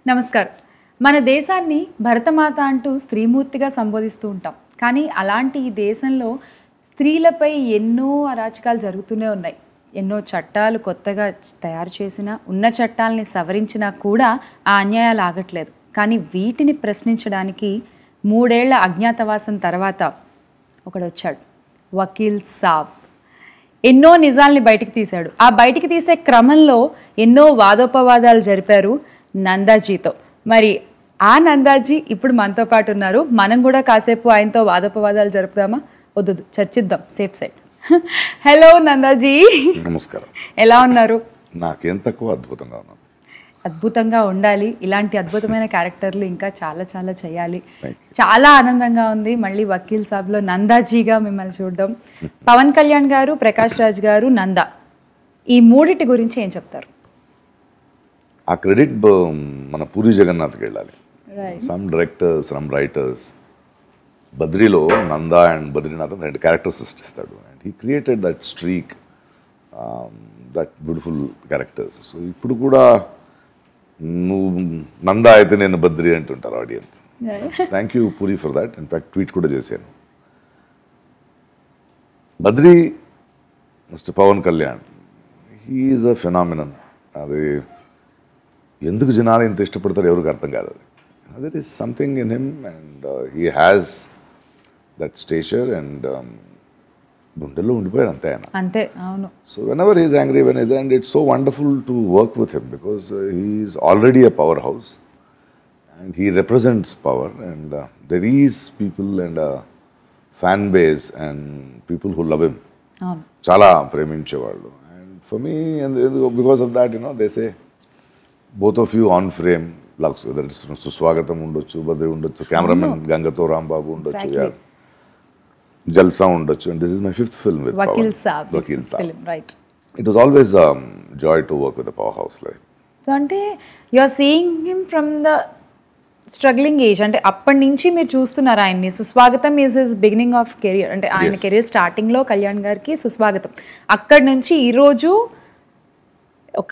నమస్కారం మన దేశాన్ని భరతమాత అంటూ స్త్రీమూర్తిగా సంబోధిస్తూ ఉంటాం కానీ అలాంటి ఈ దేశంలో స్త్రీలపై ఎన్నో అరాచకాలు జరుగుతూనే ఉన్నాయి ఎన్నో చట్టాలు కొత్తగా తయారు చేసినా ఉన్న చట్టాలని సవరించినా కూడా ఆ అన్యాయాలు ఆగట్లేదు కానీ వీటిని ప్రశ్నించడానికి మూడేళ్ల అజ్ఞాతవాసం తర్వాత ఒకడు వచ్చాడు వకీల్ సాబ్ ఎన్నో నిజాల్ని బయటికి తీశాడు ఆ బయటికి తీసే క్రమంలో ఎన్నో వాదోపవాదాలు జరిపారు నందాజీతో మరి ఆ నందాజీ ఇప్పుడు మనతో పాటు ఉన్నారు మనం కూడా కాసేపు ఆయనతో వాదోపవాదాలు జరుపుదామా వద్దు వద్దు, చర్చిద్దాం సేఫ్ సైడ్ హలో నందాజీ నమస్కారం ఎలా ఉన్నారు నాకేం తక్కువ అద్భుతంగా ఉన్నాను అద్భుతంగా ఉండాలి ఇలాంటి అద్భుతమైన క్యారెక్టర్లు ఇంకా చాలా చాలా చేయాలి Thank చాలా ఆనందంగా ఉంది మళ్ళీ వకీల్ సాబ్లో నందాజీగా మిమ్మల్ని చూడడం పవన్ కళ్యాణ్ గారు ప్రకాష్ రాజ్ గారు నంద ఈ మూడిటి గురించి ఏం చెప్తారు ఆ క్రెడిట్ బ- మన పూరి జగన్నాథ్కి వెళ్ళాలి సమ్ డైరెక్టర్స్ సమ్ రైటర్స్ బద్రీలో నందా అండ్ బద్రీనాథ్ అని రెండు క్యారెక్టర్స్ సృష్టిస్తాడు and he created that streak that beautiful characters so ఇప్పుడు కూడా నువ్వు నందా అయితే నేను బద్రి అంటుంటారు audience thank you Puri for that in fact tweet కూడా చేశాను Badri mister Pawan Kalyan he's a phenomenon అది ఎందుకు జనాలు ఇంత ఇష్టపడతారు ఎవరికి అర్థం కాదు అది that is something in him and he has that stature and గుండెల్లో ఉండిపోయారు అంతే ఆయన అంతే అవును so whenever is angry when is and it's so wonderful to work with him because he's already a powerhouse and he represents power and there is people and fan base and people who love him అవును చాలా ప్రేమించేవాళ్ళు and for me because of that you know these both of you on frame looks Suswagatham ఉండొచ్చు బద్రి ఉండొచ్చు cameraman గంగతో Rambabu ఉండొచ్చు Exactly. yeah. Jalsa ఉండొచ్చు and this is my fifth film with Vakeel Saab Vakeel Saab film right it was always joy to work with powerhouse like so అంటే you are seeing him from the struggling age అంటే అప్పటి నుంచి మీరు చూస్తున్నారు ఆయన్ని Suswagatham is his beginning of career అంటే ఆయన Yes. Career starting లో కళ్యాణ్ గారికి సుస్వాగతం అక్కడి నుంచి ఈ రోజు ఒక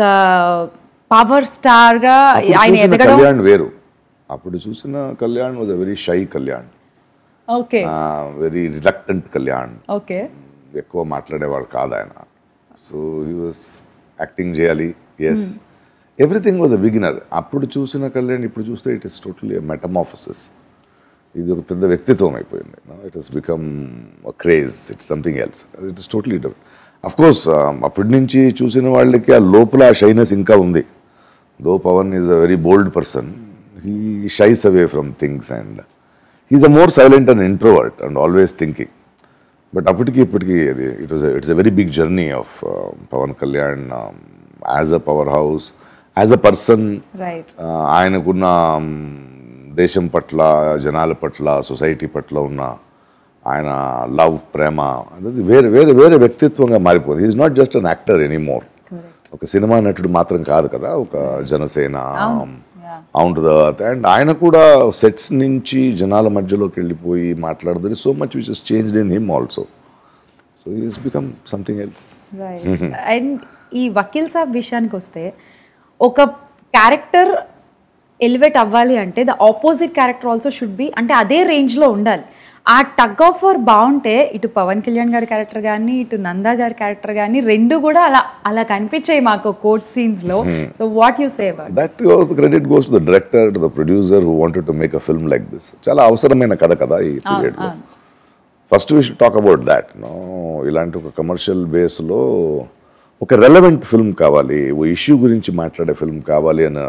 పవర్ స్టార్ గా ఆయన ఎదగడం కళ్యాణ్ వేరు అప్పుడు చూసిన Kalyan was a very shy Kalyan okay very reluctant Kalyan okay ఎక్కువ మాట్లాడేవాడు కాదు ఆయన సో హీ వాస్ యాక్టింగ్ చేయాలి as everything was a beginner అప్పుడు చూసిన కళ్యాణ్ ఇప్పుడు చూస్తే ఇట్ ఇస్ టోటలీ మెటమాఫసిస్ ఇది ఒక పెద్ద వ్యక్తిత్వం అయిపోయింది it is become craze it's something else it is totally different of course అప్పటి నుంచి చూసిన వాళ్ళకి ఆ లోపల ఆ షైనెస్ ఇంకా ఉంది though Pawan is a very bold person he shies away from things and he's a more silent and introvert and always thinking but అప్పటికి ఇప్పటికి అది it was it's a very big journey of Pawan Kalyan as a powerhouse as a person right ఆయనకున్న um, దేశం పట్ల జనాల పట్ల society పట్ల ఉన్న ఆయన లవ్ ప్రేమ అనేది వేరే వేరే వేరే వ్యక్తిత్వంగా మారిపోయింది is not just an actor anymore correct ఒక సినిమా నటుడు మాత్రం కాదు కదా ఒక జనసేన Yeah. అవున్ టు ద అండ్ ఆయన కూడా సెట్స్ నుంచి జనాల మధ్యలోకి వెళ్ళిపోయి మాట్లాడదు so much which is changed in him also so is become something else right and ఈ వకీల్ సాబ్ విషయానికి వస్తే ఒక క్యారెక్టర్ ఎలివేట్ అవ్వాలి అంటే the opposite character also should be అంటే అదే రేంజ్లో ఉండాలి ఆ టగ్ ఆఫ్ వార్ బాగుంటే ఇటు పవన్ కళ్యాణ్ గారి క్యారెక్టర్ కానీ ఇటు నందా గారి క్యారెక్టర్ కానీ రెండు కూడా అలా అలా కనిపించాయి మాకు కోర్ట్ సీన్స్లో so what you say about that was the credit goes to the director to the producer who wanted to make a film like this చాలా అవసరమైన కథ కదా ఈ పీరియడ్లో first we should talk about that no ఇలాంటి ఒక commercial బేస్లో ఒక రెలవెంట్ ఫిల్మ్ కావాలి ఓ ఇష్యూ గురించి మాట్లాడే ఫిల్మ్ కావాలి అని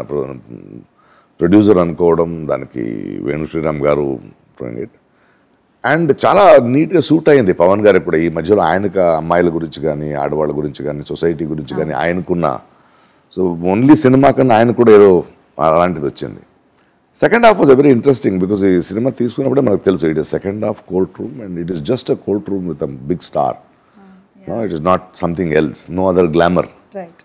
ప్రొడ్యూసర్ అనుకోవడం దానికి వేణు శ్రీరామ్ గారు ఇట్ అండ్ చాలా నీట్గా సూట్ అయింది పవన్ గారు ఇప్పుడు ఈ మధ్యలో ఆయనకు అమ్మాయిల గురించి కానీ ఆడవాళ్ళ గురించి కానీ సొసైటీ గురించి కానీ ఆయనకున్న సో ఓన్లీ సినిమా కన్నా ఆయన కూడా ఏదో అలాంటిది వచ్చింది second half was very interesting because ఈ సినిమా తీసుకున్నప్పుడే మనకు తెలుసు it is second half courtroom and it is just a courtroom with a big star it is not something else no other glamour right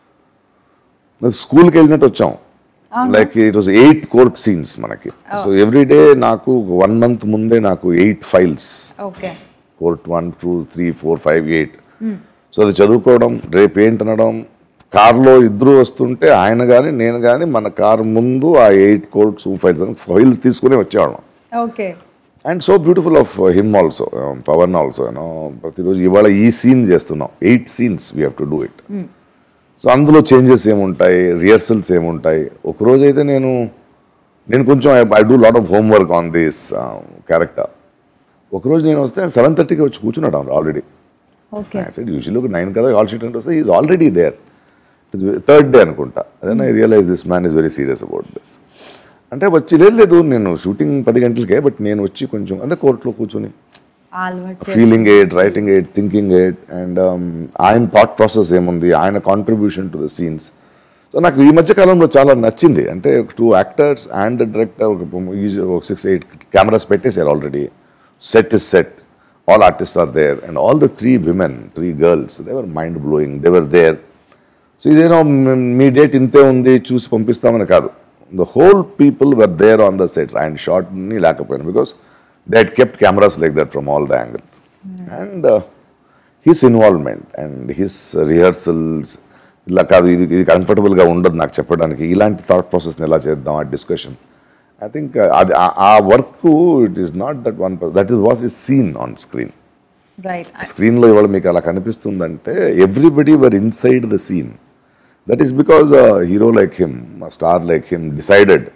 స్కూల్కి వెళ్ళినట్టు వచ్చాం like it was eight court scenes మనకి so every day నాకు one month ముందే నాకు eight files okay court one two three four five eight so అది చదువుకోవడం రేపు ఏంటనడం కార్లో ఇద్దరు వస్తుంటే ఆయన కానీ నేను కానీ మన కార్ ముందు ఆ ఎయిట్ కోట్స్ ఫైల్స్ ఫైల్స్ తీసుకుని వచ్చేవాళ్ళం okay and so beautiful of him also Pawan also you know ప్రతిరోజు ఇవాళ ఈ సీన్ చేస్తున్నాం eight scenes we have to do it so అందులో చేంజెస్ ఏముంటాయి రిహర్సల్స్ ఏముంటాయి ఒకరోజు అయితే నేను నేను కొంచెం I do lot of homework on this character ఒకరోజు నేను వస్తే సెవెన్ థర్టీకి వచ్చి కూర్చున్నాడు ఆల్రెడీ ఓకే సైడ్ యూజువల్లీ ఒక నైన్ కదా ఆల్ షీట్ అంటే వస్తే is already there third day అనుకుంటా అదే I realize this man is very serious about this అంటే వచ్చి లేదు లేదు నేను షూటింగ్ పది గంటలకే బట్ నేను వచ్చి కొంచెం అదే కోర్టులో కూర్చొని అలవాటు feeling eight writing eight thinking eight and ఆయన థాట్ ప్రాసెస్ ఏముంది ఆయన contribution to the scenes so నాకు ఈ మధ్య కాలంలో చాలా నచ్చింది అంటే two actors and the director ఒక సిక్స్ ఎయిట్ కెమెరాస్ పెట్టేశారు already set is set all artist are there and all the three women three girls they were mind blowing they were there so ఇదేనో మ్- మీ డేట్ ఇంతే ఉంది చూసి పంపిస్తామని కాదు the whole people were there on the sets and షార్ట్ని లేకపోయాను because they had kept cameras like that from all the angles and his involvement and his rehearsals ఇలా కాదు ఇది ఇది కంఫర్టబుల్గా ఉండదు నాకు చెప్పడానికి ఇలాంటి థాట్ ప్రాసెస్ని ఎలా చేద్దాం ఆ డిస్కషన్ ఐ థింక్ అది ఆ- ఆ work it is not that one that is was is scene on screen right స్క్రీన్లో ఇవాళ మీకు అలా కనిపిస్తుందంటే everybody were inside the scene that is because hero like him star like him decided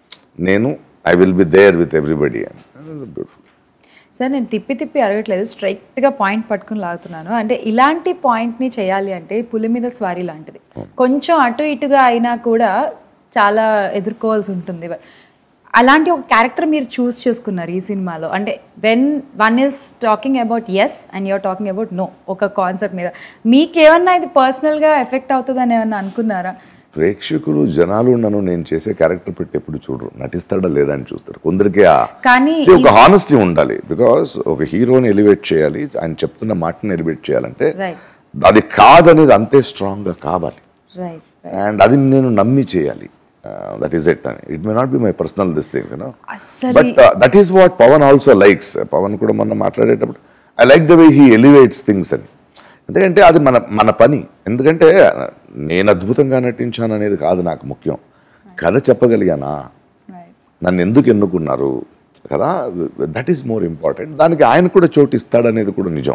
నేను I will be there with everybody beautiful sir నేను తిప్పి తిప్పి అడగట్లేదు స్ట్రైట్గా పాయింట్ పట్టుకుని లాగుతున్నాను అంటే ఇలాంటి పాయింట్ని చేయాలి అంటే పులి మీద స్వారీ లాంటిది కొంచెం అటు ఇటుగా అయినా కూడా చాలా ఎదుర్కోవాల్సి ఉంటుంది అలాంటి ఒక క్యారెక్టర్ మీరు చూస్ చేసుకున్నారు ఈ సినిమాలో అంటే when one is talking about as and you're talking about no ఒక కాన్సెప్ట్ మీద మీకేమన్నా ఇది పర్సనల్గా ఎఫెక్ట్ అవుతుందని ఏమన్నా అనుకున్నారా ప్రేక్షకులు జనాలు నన్ను నేను చేసే క్యారెక్టర్ పెట్టి ఎప్పుడు చూడరు నటిస్తాడా లేదా అని చూస్తారు కొందరికి ఆ కానీ See, ఒక హానెస్టీ ఉండాలి బికాస్ ఒక హీరోని ఎలివేట్ చేయాలి ఆయన చెప్తున్న మాటని ఎలివేట్ చేయాలంటే రైట్ అది కాదనేది అంతే స్ట్రాంగ్గా కావాలి రైట్ అండ్ అది నేను నమ్మి చేయాలి దట్ ఈస్ ఎట్ అని it may not be my personal this things you know అస్సలు but that is what Pawan also likes Pawan కూడా మొన్న మాట్లాడేటప్పుడు I like the way he elevates things అని ఎందుకంటే అది మన మన పని ఎందుకంటే నేను అద్భుతంగా నటించాను అనేది కాదు నాకు ముఖ్యం కథ చెప్పగలిగానా రైట్ నన్ను ఎందుకు ఎన్నుకున్నారు కదా దట్ ఈస్ మోర్ ఇంపార్టెంట్ దానికి ఆయన కూడా చోటు ఇస్తాడనేది కూడా నిజం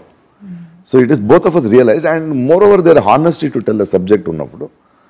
so it is both of us realize and moreover their honesty to tell the subject ఉన్నప్పుడు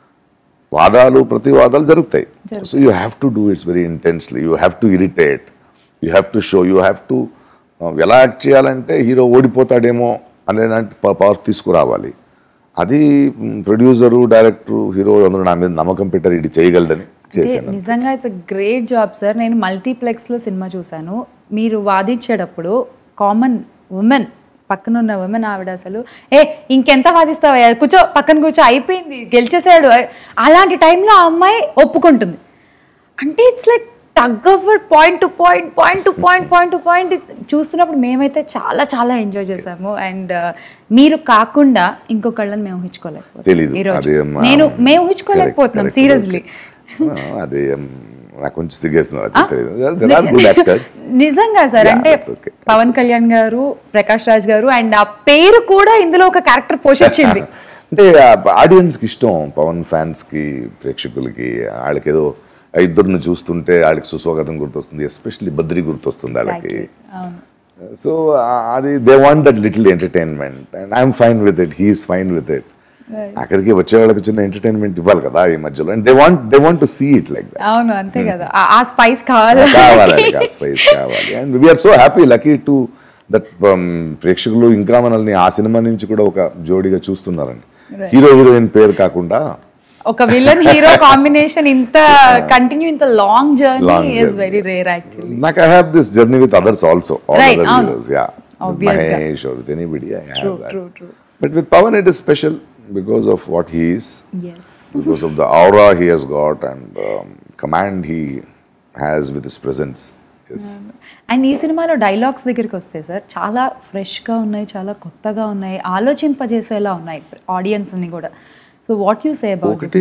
వాదాలు ప్రతివాదాలు జరుగుతాయి so you have to do it's very intensely you have to irritate you have to show you have to ఎలా act చేయాలంటే hero ఓడిపోతాడేమో అనేలాంటి power తీసుకురావాలి అది ప్రొడ్యూసరు డైరెక్టరు హీరో అందరూ నా మీద నమ్మకం పెట్టారు ఇది చేయగలడని అంటే చేశాను నిజంగా ఇట్స్ గ్రేట్ జాబ్ సార్ నేను మల్టీప్లెక్స్లో సినిమా చూశాను మీరు వాదించేటప్పుడు కామన్ ఉమెన్ పక్కన ఉన్న ఉమెన్ ఆవిడ అసలు ఏ ఇంకెంత వాదిస్తావా కూర్చో పక్కన కూర్చో అయిపోయింది గెలిచేసాడు అలాంటి టైంలో ఆ అమ్మాయి ఒప్పుకుంటుంది అంటే it's like tug of point to point point to point point to point చూస్తున్నప్పుడు మేమైతే చాలా చాలా ఎంజాయ్ చేసాము అండ్ మీరు కాకుండా ఇంకొకళ్ళని మేము ఊహించుకోలేకపోతున్నాం తెలీదు ఈరోజు. అదే మా- నేను మేము ఊహించుకోలేకపోతున్నాం Correct, సీరియస్లీ correct. ఆ, అదే um, నాకు కొంచెం సిగ్గేస్తుంది అది తెలియదు దెర్ ఆర్ గుడ్ యాక్టర్స్ నిజంగా సార్ Yeah, అంటే that's okay. పవన్ కళ్యాణ్ గారు ప్రకాష్ రాజ్ గారు అండ్ ఆ పేరు కూడా ఇందులో ఒక క్యారెక్టర్ పోషించింది అంటే ఆడియన్స్కి ఇష్టం పవన్ ఫ్యాన్స్కి ప్రేక్షకులకి వాళ్ళకి ఏదో ఆ ఇద్దరిని చూస్తుంటే వాళ్ళకి సుస్వాగతం గుర్తొస్తుంది ఎస్పెషల్లీ బద్రి గుర్తొస్తుంది వాళ్ళకి అవును సో అది they want that little entertainment and I'm fine with it he's fine with it అక్కడికి వచ్చే వాళ్ళకి చిన్న ఎంటర్టైన్మెంట్ ఇవ్వాలి కదా ఈ మధ్యలో and they want they want to see it like that అవును అంతే కదా ఆ- ఆ స్పైస్ కావాలి కావాలి ఆ స్పైస్ కావాలి and we're so happy lucky to that ప్రేక్షకులు ఇంకా మనల్ని ఆ సినిమా నుంచి కూడా ఒక జోడిగా చూస్తున్నారండి హీరో హీరోయిన్ పేరు కాకుండా ఒక విలన్ హీరో కాంబినేషన్ ఇంత కంటిన్యూ ఇంత long journey Long is journey. Very rare actually నాకు I have this journey with others also all Right, other అవును. హీరోస్ యా Obvious గా. Mahesh or with anybody I true have true true but with Pawan it is special because of what he is as because of the aura he has got and um, command he has with his presence. Yes. And ఈ సినిమాలో dialogues దగ్గరికి వస్తే sir చాలా ఫ్రెష్గా ఉన్నాయి చాలా కొత్తగా ఉన్నాయి ఆలోచింపజేసేలా ఉన్నాయి ఆడియన్స్ని కూడా so what you say about ఒకటి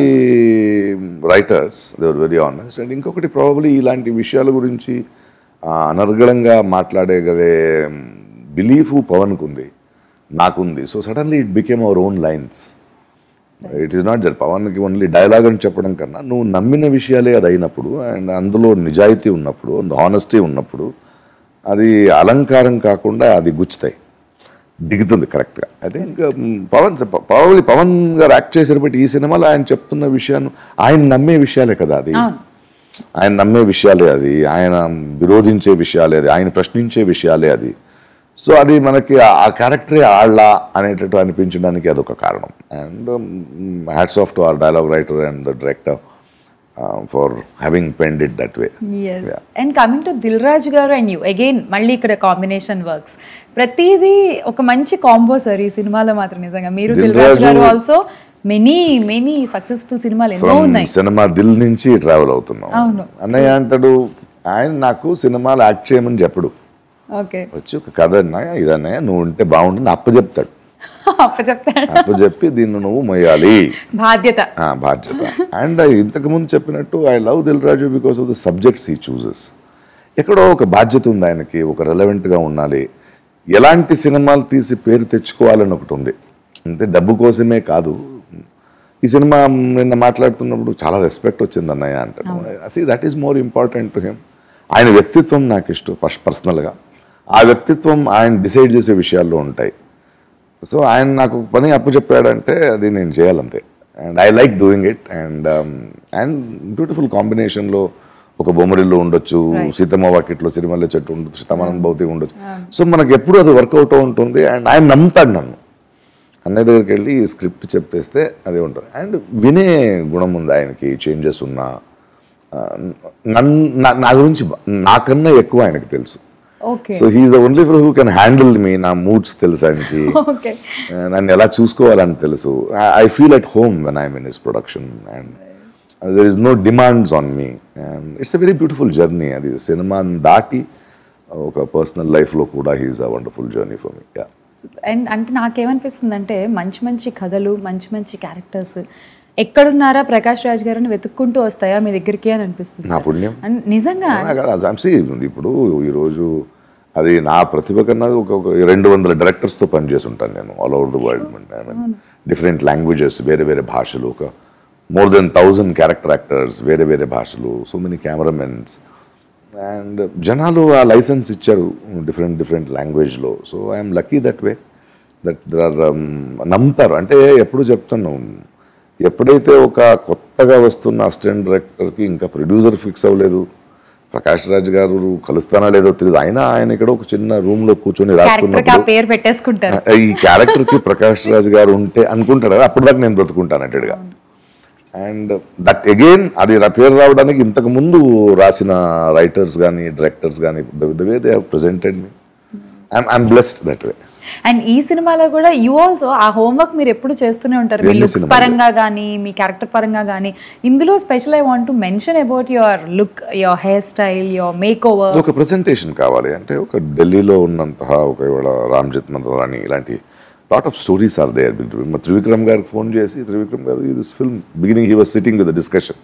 writers they were very honest and ఇంకొకటి ప్రాబబ్లీ ఇలాంటి విషయాల గురించి ఆ, అనర్గళంగా మాట్లాడగలే బిలీఫ్ పవన్కు ఉంది నాకుంది so suddenly it became our own lines it is not that పవన్కి ఓన్లీ డైలాగ్ అని చెప్పడం కన్నా నువ్వు నమ్మిన విషయాలే అది అయినప్పుడు అండ్ అందులో నిజాయితీ ఉన్నప్పుడు ఆనెస్టీ ఉన్నప్పుడు అది అలంకారం కాకుండా అది గుచ్చుతాయి దిగుతుంది కరెక్ట్గా I think Pawan Pawan Pawan garu act చేశారు బట్ ఈ సినిమాలో ఆయన చెప్తున్న విషయాన్ని ఆయన నమ్మే విషయాలే కదా అది అవును ఆయన నమ్మే విషయాలే అది ఆయన విరోధించే విషయాలే అది ఆయన ప్రశ్నించే విషయాలే అది సో అది మనకి ఆ- ఆ క్యారెక్టరే ఆళ్ళ అనేటట్టు అనిపించడానికి అదొక కారణం and hats off to our dialogue writer and the director for having penned it that way yes and coming to Dil Raju garu and you again మళ్ళీ ఇక్కడ కాంబినేషన్ వర్క్స్ ప్రతిదీ ఒక మంచి కాంబో సార్ ఈ సినిమాలో మాత్రం నిజంగా మీరు Dil Dil Raju garu Raju- also many many successful సినిమాలు ఎన్నో ఫ్రమ్ ఉన్నాయి సినిమా దిల్ నుంచి ట్రావెల్ అవుతున్నాం అవును. అన్నయ్య అంటాడు ఆయన నాకు సినిమాలు యాక్ట్ చేయమని చెప్పడు ఓకే వచ్చి ఒక కథ అన్నయ్య ఇదన్నయ్య నువ్వు ఉంటే బాగుంటుంది అప్ప చెప్తాడు అప్ప చెప్తాడు అప్ప చెప్పి దీన్ని నువ్వు మొయ్యాలి బాధ్యత ఆ, బాధ్యత అండ్ ఇంతకు ముందు చెప్పినట్టు I love Dil Raju because of the subjects he chooses ఎక్కడో ఒక బాధ్యత ఉంది ఆయనకి ఒక రెలవెంట్గా ఉండాలి ఎలాంటి సినిమాలు తీసి పేరు తెచ్చుకోవాలని ఒకటి ఉంది అంతే డబ్బు కోసమే కాదు ఈ సినిమా నిన్న మాట్లాడుతున్నప్పుడు చాలా రెస్పెక్ట్ వచ్చింది అన్నయ్య అంటాను అసీ that is more important to him ఆయన వ్యక్తిత్వం నాకు ఇష్టం ఫస్ట్ పర్సనల్గా ఆ వ్యక్తిత్వం ఆయన డిసైడ్ చేసే విషయాల్లో ఉంటాయి సో ఆయన నాకు పని అప్పు చెప్పాడంటే అది నేను చేయాలంతే and I like doing it and and beautiful కాంబినేషన్లో ఒక బొమ్మరిల్లు ఉండొచ్చు సీతమ్మ వాకిట్లో సిరిమల్లె చెట్టు ఉండొచ్చు సీతామానం భౌతి ఉండొచ్చు సో మనకి ఎప్పుడు అది వర్కౌట్ ఉంటుంది అండ్ ఆయన నమ్ముతాడు నన్ను అన్నయ్య దగ్గరికి వెళ్ళి ఈ స్క్రిప్ట్ చెప్పేస్తే అదే ఉంటుంది అండ్ వినే గుణం ఉంది ఆయనకి చేంజెస్ ఉన్నా ఆ, నన్ను నా- నా గురించి బ- నాకన్నా ఎక్కువ ఆయనకి తెలుసు okay so he is the only for who can handle me నా మూడ్స్ తెలుసు ఆయనకి ఓకే Uh, నన్ను ఎలా చూసుకోవాలని తెలుసు I feel at home when I in his production and there is no demands on me and it's a very beautiful journey అది సినిమాని దాటి ఒక పర్సనల్ లైఫ్లో కూడా he is a wonderful journey for me and అంటే నాకేమనిపిస్తుంది అంటే మంచి మంచి కథలు మంచి మంచి క్యారెక్టర్స్ ఎక్కడున్నారా ప్రకాష్ రాజ్ గారిని వెతుక్కుంటూ వస్తాయా మీ దగ్గరికి అని అనిపిస్తుంది నా పుణ్యం అండ్ నిజంగా జాన్సీ ఇప్పుడు ఈరోజు అది నా ప్రతిభ కన్నా ఒక ఒక రెండు వందల డైరెక్టర్స్తో పనిచేసి ఉంటాను నేను all over the world I mean different languages వేరే వేరే భాషలు ఒక more than thousand character actors వేరే వేరే భాషలు సో మెనీ కెమెరామెన్స్ అండ్ జనాలు ఆ లైసెన్స్ ఇచ్చారు డిఫరెంట్ డిఫరెంట్ లాంగ్వేజ్లో so I'm lucky that way that there are నమ్ముతారు అంటే ఎప్పుడు చెప్తాను ఎప్పుడైతే ఒక కొత్తగా వస్తున్న అసిస్టెంట్ డైరెక్టర్కి ఇంకా ప్రొడ్యూసర్ ఫిక్స్ అవ్వలేదు ప్రకాష్ రాజ్ గారు కలుస్తానా లేదో తెలియదు అయినా ఆయన ఇక్కడ ఒక చిన్న రూమ్ లో కూర్చొని క్యారెక్టర్ కి ఆ రాసుకున్నప్పుడు పేరు పెట్టేసుకుంటారు ఈ క్యారెక్టర్ కి ప్రకాష్ రాజ్ గారు ఉంటే అనుకుంటాడు కదా అప్పుడు దాకా నేను బ్రతుకుంటాను అన్నట్టుగా అండ్ దట్ అగైన్ అది నా పేరు రావడానికి ఇంతకు ముందు రాసిన రైటర్స్ కానీ డైరెక్టర్స్ కానీ the way they have presented me I'm I'm blessed that way and ఈ సినిమాలో కూడా యూ ఆల్సో ఆ హోంవర్క్ మీరు ఎప్పుడు చేస్తూనే ఉంటారు మీ ఎన్ని లుక్స్ సినిమాలు? పరంగా కానీ మీ క్యారెక్టర్ పరంగా కానీ ఇందులో special I want to mention about your look your hair style your makeover ఒక ప్రెజెంటేషన్ కావాలి అంటే ఒక ఢిల్లీలో ఉన్నంత ఒక ఇవాళ రామ్ జత్మరాణి ఇలాంటి lot of stories are there Trivikram గారికి ఫోన్ చేసి Trivikram garu this film beginning he was sitting with discussion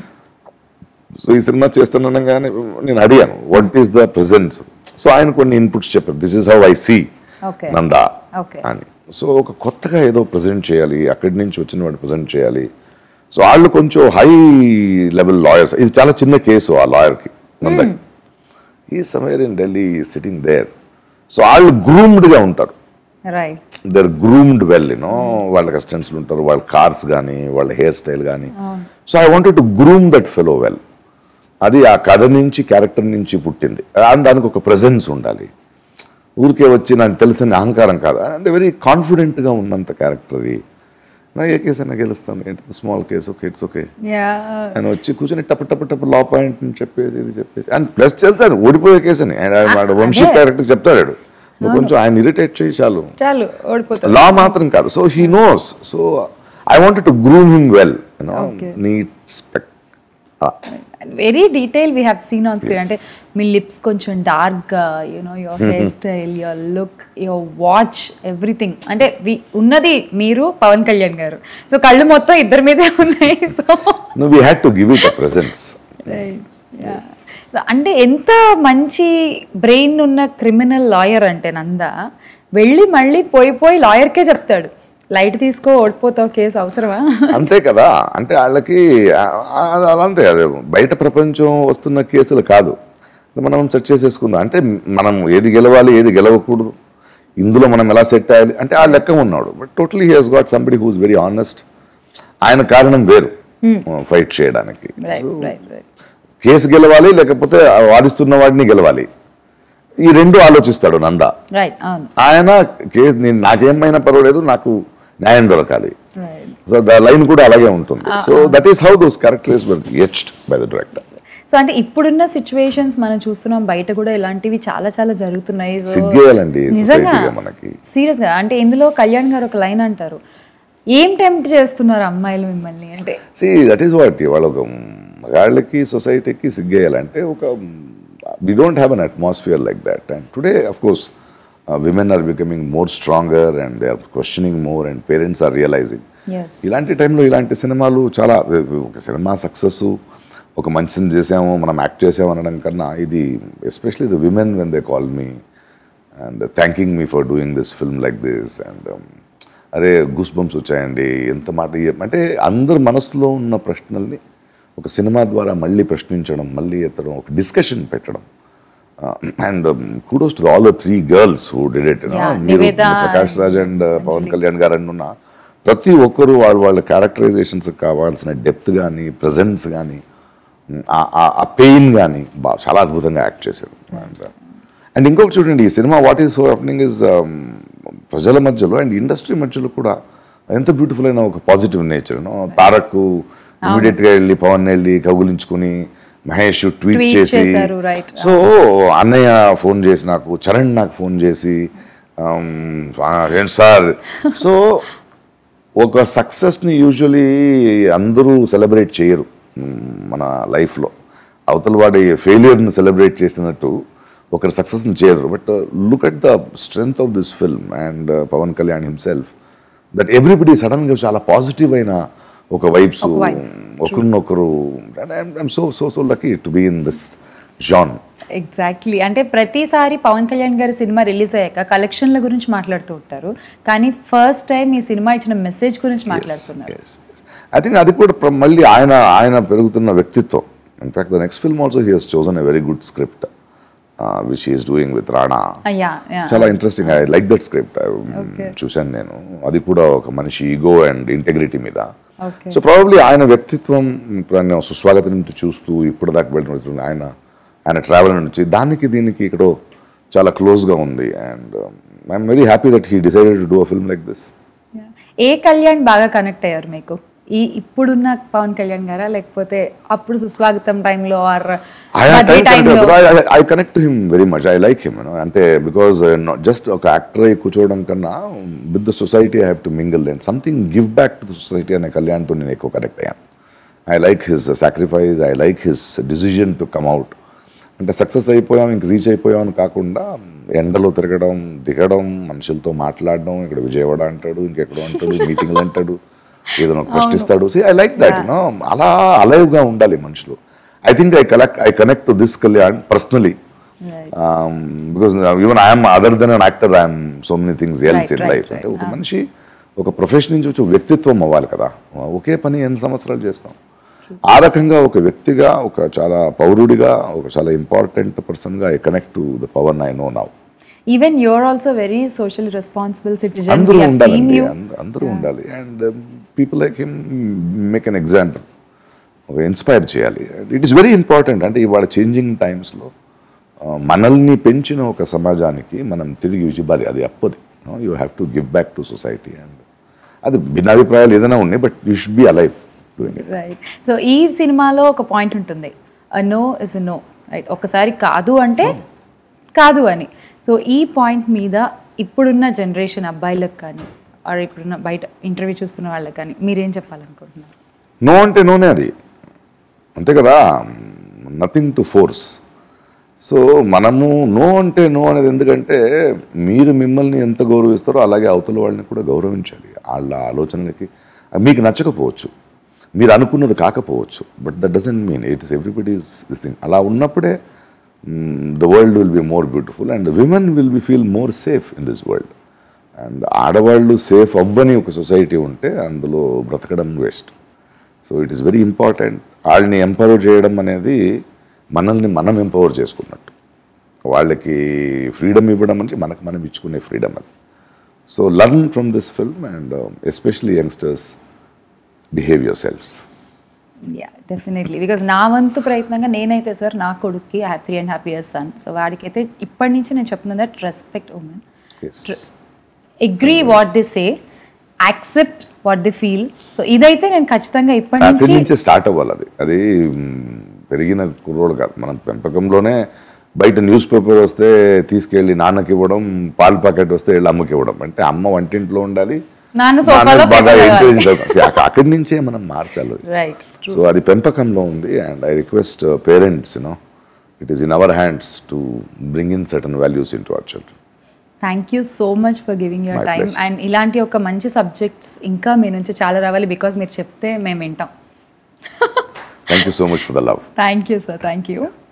so ఈ సినిమా చేస్తున్నానగానే నేను అడిగాను what is the presence so ఆయన కొన్ని ఇన్పుట్స్ చెప్పారు this is how I see okay Nanda okay అని సో ఒక కొత్తగా ఏదో ప్రజెంట్ చేయాలి అక్కడి నుంచి వచ్చిన వాడు ప్రజెంట్ చేయాలి సో వాళ్ళు కొంచెం హై లెవెల్ లాయర్స్ ఇది చాలా చిన్న కేసు ఆ లాయర్కి నందకి ఈ సమయర్ in Delhi sitting there so వాళ్ళు గ్రూమ్డ్గా ఉంటారు right there groomed well you know వాళ్ళకి అసిస్టెంట్స్లు ఉంటారు వాళ్ళ కార్స్ కానీ వాళ్ళ హెయిర్ స్టైల్ కానీ so I wanted to groom that fellow well అది ఆ కథ నుంచి క్యారెక్టర్ నుంచి పుట్టింది అండ్ దానికి ఒక ప్రెజెన్స్ ఉండాలి ఊరికే వచ్చి నాకు తెలిసిన అహంకారం కాదు అంటే వెరీ కాన్ఫిడెంట్గా ఉన్నంత క్యారెక్టర్ అది నా ఏ కేసు అయినా గెలుస్తాను ఏంటి small case okay it's okay yeah ఆయన వచ్చి కూర్చొని టప్ టప్ టప్ లా పాయింట్ అని చెప్పేసి ఇది చెప్పేసి అండ్ ప్లస్ తెలుసాడు ఓడిపోయే కేసు అని ఆయన వాడు వంశీ అదే. క్యారెక్టర్ చెప్తాడు నువ్వు కొంచెం ఆయన ఇరిటేట్ చేయి చాలు చాలు ఓడిపోతారు లా మాత్రం కాదు so he knows so I wanted to groom him well you know Okay. Neat స్పెక్ట్ very detail we have seen on screen అంటే మీ లిప్స్ కొంచెం డార్క్ గా you know your hair style your look your watch everything అంటే వి- ఉన్నది మీరు పవన్ కళ్యాణ్ గారు సో కళ్ళు మొత్తం ఇద్దరి మీదే ఉన్నాయి సో నువ్వు we had to give it a presence so అంటే ఎంత మంచి బ్రెయిన్ ఉన్న క్రిమినల్ లాయర్ అంటే నంద వెళ్ళి మళ్ళీ పోయి పోయి లాయర్కే చెప్తాడు లైట్ తీసుకో ఓడిపోతావు కేసు అవసరమా అంతే కదా అంటే వాళ్ళకి ఆ- ఆ- అలా అంతే అదే బయట ప్రపంచం వస్తున్న కేసులు కాదు మనం సెట్ చేసేసుకుందాం అంటే మనం ఏది గెలవాలి ఏది గెలవకూడదు ఇందులో మనం ఎలా సెట్ అయ్యాలి అంటే ఆ లెక్క ఉన్నాడు but totally he he's got somebody who's very honest ఆయన కారణం వేరు ఫైట్ చేయడానికి రైట్ రైట్ రైట్ కేసు గెలవాలి లేకపోతే ఆ వాదిస్తున్న వాడిని గెలవాలి ఈ రెండు ఆలోచిస్తాడు నంద రైట్ అవును ఆయన కేసు నేను నాకేమైనా పర్వాలేదు నాకు న్యాయం దొరకాలి రైట్ సో ద లైన్ కూడా అలాగే ఉంటుంది so that is how those characters were etched by the director so అంటే ఇప్పుడున్న సిచ్యువేషన్స్ మనం చూస్తున్నాం బయట కూడా ఇలాంటివి చాలా చాలా జరుగుతున్నాయి So, సిగ్గేయాలండి నిజంగా సొసైటీగా మనకి సీరియస్ గా అంటే ఇందులో కళ్యాణ్ గారు ఒక లైన్ అంటారు ఏం టెంప్ట్ చేస్తున్నారు అమ్మాయిలు మిమ్మల్ని అంటే సి దట్ ఈస్ వాట్ వాళ్ళ ఒక మగాళ్ళకి సొసైటీకి సిగ్గేయాలంటే ఒక we don't have an atmosphere like that and today of course women are becoming more stronger and they are questioning more and parents are realising yes ఇలాంటి టైంలో ఇలాంటి సినిమాలు చాలా ఒక సినిమా సక్సెస్ ఒక మంచి సినిమా చేసాము మనం యాక్ట్ చేసాము అనడం కన్నా ఇది especially the women when they call me and thanking me for doing this film like this and అరే గూస్ బంప్స్ వచ్చాయండి ఎంత మాట ఇయ్య- అంటే అందరి మనసులో ఉన్న ప్రశ్నల్ని ఒక సినిమా ద్వారా మళ్ళీ ప్రశ్నించడం మళ్ళీ ఎత్తడం ఒక డిస్కషన్ పెట్టడం and kudos to all the three girls who did it Yeah, మీరు నివేద ప్రకాష్ రాజ్ అండ్ పవన్ కళ్యాణ్ గారు అన్న ప్రతి ఒక్కరు వాళ్ళ వాళ్ళ క్యారెక్టరైజేషన్స్ కావాల్సిన డెప్త్ కానీ ప్రజెన్స్ కానీ ఆ పెయిన్ కానీ బాగా చాలా అద్భుతంగా యాక్ట్ చేశారు అండ్ ఇంకొకటి చూడండి ఈ సినిమా what is so happening is ప్రజల మధ్యలో అండ్ ఇండస్ట్రీ మధ్యలో కూడా ఎంత బ్యూటిఫుల్ అయిన ఒక పాజిటివ్ నేచర్ తారక్ ఇమీడియట్ గా వెళ్ళి పవన్ వెళ్ళి కౌగులించుకుని మహేష్ ట్వీట్ Tweet చేసి చేశారు, right. సో అన్నయ్య ఫోన్ చేసి నాకు చరణ్ నాకు ఫోన్ చేసి um, "ఆ, ఏంటి సార్ సో ఒక సక్సెస్ని యూజువలీ అందరూ సెలబ్రేట్ చేయరు మ్, మన లైఫ్లో అవతల వాడి ఫెయిలియర్ని సెలబ్రేట్ చేసినట్టు ఒకరి సక్సెస్ని చేయరు but look at the strength of this film and Pawan Kalyan himself that everybody సడన్గా చాలా పాజిటివ్ అయిన ఒక వైబ్స్ ఒక vibes. ఒకరినొకరు I'm so so so lucky to be in this genre exactly అంటే ప్రతిసారి పవన్ కళ్యాణ్ గారి సినిమా రిలీజ్ అయ్యాక కలెక్షన్ల గురించి మాట్లాడుతూ ఉంటారు కానీ ఫస్ట్ టైం ఈ సినిమా ఇచ్చిన మెసేజ్ గురించి మాట్లాడుతున్నారు ఐ థింక్ అది కూడా ప్ర- మళ్ళీ ఆయన ఆయన పెరుగుతున్న వ్యక్తిత్వం in fact the next film also he he's chosen a very good script which is doing with Rana అయ్యా చాలా interesting I like that script Okay. చూశాను నేను అది కూడా ఒక మనిషి ఈగో అండ్ ఇంటెగ్రిటీ మీద ఓకే సో ప్రాబబ్లీ ఆయన వ్యక్తిత్వం ఇప్పుడు ఆయన సుస్వాగతం నుంచి చూస్తూ ఇప్పుడు దాకా వెళ్ళిన ఆయన ఆయన ట్రావెల్ నుంచి దానికి దీనికి ఇక్కడ చాలా క్లోజ్గా ఉంది and I'm very happy that he decided to do a film like this ఏ కళ్యాణ్ బాగా కనెక్ట్ అయ్యారు మీకు ఈ ఇప్పుడున్న పవన్ కళ్యాణ్ గారా లేకపోతే అప్పుడు సుస్వాగతం టైంలో ఆర్ I, have మధ్య time connect, టైంలో but I, I, I connect to him very much. I like him, you know. అంటే బికాస్ జస్ట్ ఒక యాక్టర్ అయి కూర్చోవడం కన్నా with the society I have to mingle and something give back to the society అనే కళ్యాణ్తో నేను ఎక్కువ connect అయ్యాను I like his sacrifice I like his decision to come out అంటే సక్సెస్ అయిపోయాం ఇంక రీచ్ అయిపోయాం అని కాకుండా ఎండలో తిరగడం దిగడం మనుషులతో మాట్లాడడం ఇక్కడ విజయవాడ అంటాడు ఇంకెక్కడో అంటాడు మీటింగ్లు అంటాడు ఏదైనా ఒక ప్రశ్నిస్తాడు see I like that you know అలా అలైవ్గా ఉండాలి మనుషులు I think I collect I connect to this Kalyan personally because even I'm other than an actor I'm so many things else Right, in right, life right. అంటే ఒక మనిషి ఒక profession నుంచి వచ్చి ఒక వ్యక్తిత్వం అవ్వాలి కదా ఒకే పని ఎన్ని సంవత్సరాలు చేస్తాం ఆ రకంగా ఒక వ్యక్తిగా ఒక చాలా పౌరుడిగా ఒక చాలా ఇంపార్టెంట్ పర్సన్గా I connect to the power I know now even your also very social responsible citizen అందరూ ఉండాలండి అంద- అందరూ ఉండాలి and people like him make an example ఒక ఇన్స్పైర్ చేయాలి ఇట్ ఈస్ వెరీ ఇంపార్టెంట్ అంటే ఇవాళ చేంజింగ్ టైమ్స్లో మనల్ని పెంచిన ఒక సమాజానికి మనం తిరిగి ఇవ్వాలి అది అప్పది you have to give back to society and అది భిన్నాభిప్రాయాలు ఏదైనా ఉన్నాయి but you should be alive doing it right so ఈ సినిమాలో ఒక పాయింట్ ఉంటుంది నో ఇస్ నో రైట్ ఒకసారి కాదు అంటే కాదు అని సో ఈ పాయింట్ మీద ఇప్పుడున్న జనరేషన్ అబ్బాయిలకు కానీ ఆర్ ఇప్పుడున్న బయట ఇంటర్వ్యూ చూస్తున్న వాళ్ళకి కానీ మీరేం చెప్పాలనుకుంటున్నారు నో అంటే నోనే అది అంతే కదా నథింగ్ టు ఫోర్స్ సో మనము నో అంటే నో అనేది ఎందుకంటే మీరు మిమ్మల్ని ఎంత గౌరవిస్తారో అలాగే అవతల వాళ్ళని కూడా గౌరవించాలి వాళ్ళ ఆలోచనలకి మీకు నచ్చకపోవచ్చు మీరు అనుకున్నది కాకపోవచ్చు but that doesn't mean it is everybody's this thing అలా ఉన్నప్పుడే the world will be more beautiful and women will be feel more safe in this world and ఆడవాళ్ళు సేఫ్ అవ్వని ఒక సొసైటీ ఉంటే అందులో బ్రతకడం waste so it is very important వాళ్ళని empower చేయడం అనేది మనల్ని మనం ఎంపవర్ చేసుకున్నట్టు వాళ్ళకి ఫ్రీడమ్ ఇవ్వడం అంటే మనకు మనం ఇచ్చుకునే ఫ్రీడమ్ అది so learn from this film and especially youngsters behave your selfs yeah definitely because నా వంతు ప్రయత్నంగా నేనైతే సార్ నా కొడుక్కి I three and happy years son so వాడికైతే ఇప్పటి నుంచి నేను చెప్తున్నా that respect women agree what they say accept what they feel so ఇదైతే నేను ఖచ్చితంగా ఇప్పటి అక్కడి నుంచి నుంచే స్టార్ట్ అవ్వాలి అది అది మ్, పెరిగిన కుర్రోడు కాదు మనం పెంపకంలోనే బయట న్యూస్ పేపర్ వస్తే తీసుకెళ్ళి నాన్నకి ఇవ్వడం పాల ప్యాకెట్ వస్తే వెళ్ళి అమ్మకి ఇవ్వడం అంటే అమ్మ వంటింట్లో ఉండాలి నాన్న నాన్న సోఫాలో బాగా పెట్టగలగాలి. ఎంకరేజ్ అక్కడి నుంచే మనం మార్చాలి రైట్ సో అది పెంపకంలో ఉంది and I request parents you know it is in our hands to bring in certain values in to our children thank you so much for giving your My time pleasure. And ఇలాంటి ఒక మంచి subjects ఇంకా మీ నుంచి చాలా రావాలి because మీరు చెప్తే మేము వింటాం thank you so much for the love thank you sir thank you